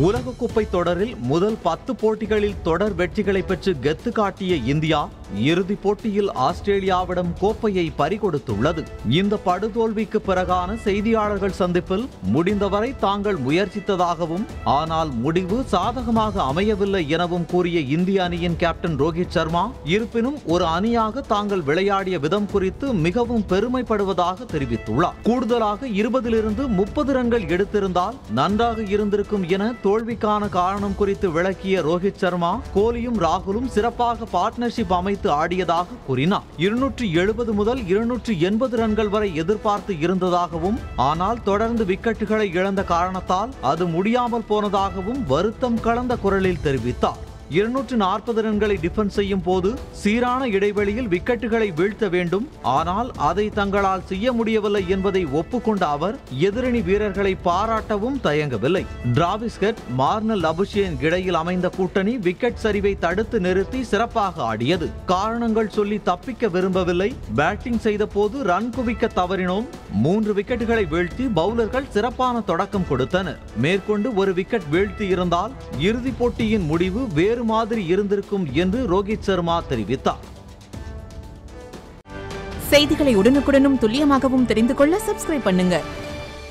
உலகக்கோப்பை தொடரில் முதல் பத்து போட்டிகளில் தொடர் வெற்றிகளை பெற்று கெத்து காட்டிய இந்தியா இறுதிப் போட்டியில் ஆஸ்திரேலியாவிடம் கோப்பையை பறிகொடுத்துள்ளது இந்த படுதோல்விக்கு பிறகான செய்தியாளர்கள் சந்திப்பில் முடிந்தவரை தாங்கள் முயற்சித்ததாகவும் ஆனால் முடிவு சாதகமாக அமையவில்லை எனவும் கூறிய இந்திய அணியின் கேப்டன் ரோஹித் சர்மா இருப்பினும் ஒரு அணியாக தாங்கள் விளையாடிய விதம் குறித்து மிகவும் பெருமைப்படுவதாக தெரிவித்துள்ளார் கூடுதலாக இருபதிலிருந்து முப்பது ரன்கள் எடுத்திருந்தால் நன்றாக இருந்திருக்கும் என தோல்விக்கான காரணம் குறித்து விளக்கிய ரோஹித் சர்மா கோலியும் ராகுலும் சிறப்பாக பார்ட்னர்ஷிப் அமைத்து ஆடியதாக கூறினார் இருநூற்றி எழுபது முதல் இருநூற்றி எண்பது ரன்கள் வரை எதிர்பார்த்து இருந்ததாகவும் ஆனால் தொடர்ந்து விக்கெட்டுகளை இழந்த காரணத்தால் அது முடியாமல் போனதாகவும் வருத்தம் கலந்த குரலில் தெரிவித்தார் இருநூற்று நாற்பது ரன்களை டிஃபென்ஸ் செய்யும் போது சீரான இடைவெளியில் விக்கெட்டுகளை வீழ்த்த வேண்டும் ஆனால் அதை தங்களால் செய்ய முடியவில்லை என்பதை ஒப்புக்கொண்ட அவர் எதிரணி வீரர்களை பாராட்டவும் தயங்கவில்லை டிராவிஸ்கட் மார்னல் அபுஷேன் இடையில் அமைந்த கூட்டணி விக்கெட் சரிவை தடுத்து நிறுத்தி சிறப்பாக ஆடியது காரணங்கள் சொல்லி தப்பிக்க விரும்பவில்லை பேட்டிங் செய்த போது ரன் குவிக்க தவறினோம் மூன்று விக்கெட்டுகளை வீழ்த்தி பவுலர்கள் சிறப்பான தொடக்கம் கொடுத்தனர் மேற்கொண்டு ஒரு விக்கெட் வீழ்த்தி இருந்தால் இறுதிப் போட்டியின் முடிவு வேறு மாதிரி இருந்திருக்கும் என்று ரோஹித் சர்மா தெரிவித்தார் செய்திகளை உடனுக்குடனும் துல்லியமாகவும் தெரிந்து கொள்ள சப்ஸ்கிரைப் பண்ணுங்க